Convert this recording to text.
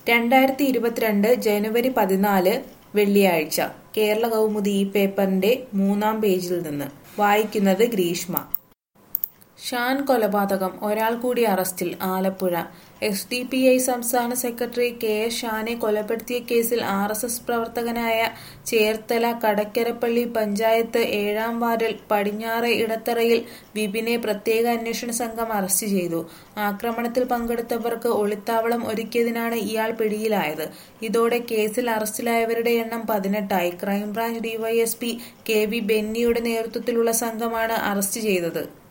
രണ്ടായിരത്തി ഇരുപത്തിരണ്ട് ജനുവരി പതിനാല് വെള്ളിയാഴ്ച കേരള കൗമുദി ഈ പേപ്പറിന്റെ മൂന്നാം പേജിൽ നിന്ന് വായിക്കുന്നത് ഗ്രീഷ്മ ഷാൻ കൊലപാതകം ഒരാൾ കൂടി അറസ്റ്റിൽ Alappuzha S D P I സംസ്ഥാന സെക്രട്ടറി കെ എസ് ഷാനെ കൊലപ്പെടുത്തിയ കേസിൽ ആർ എസ് എസ് പ്രവർത്തകനായ ചേർത്തല കടക്കരപ്പള്ളി പഞ്ചായത്ത് ഏഴാം വാർഡിൽ പടിഞ്ഞാറെ ഇടത്തറയിൽ വിപിനെ പ്രത്യേക അന്വേഷണ സംഘം അറസ്റ്റ് ചെയ്തു ആക്രമണത്തിൽ പങ്കെടുത്തവർക്ക് ഒളിത്താവളം ഒരുക്കിയതിനാണ് ഇയാൾ പിടിയിലായത് ഇതോടെ കേസിൽ അറസ്റ്റിലായവരുടെ എണ്ണം പതിനെട്ടായി ക്രൈംബ്രാഞ്ച് ഡിവൈഎസ്പി കെ വി ബെന്നിയുടെ നേതൃത്വത്തിലുള്ള സംഘമാണ് അറസ്റ്റ് ചെയ്തത്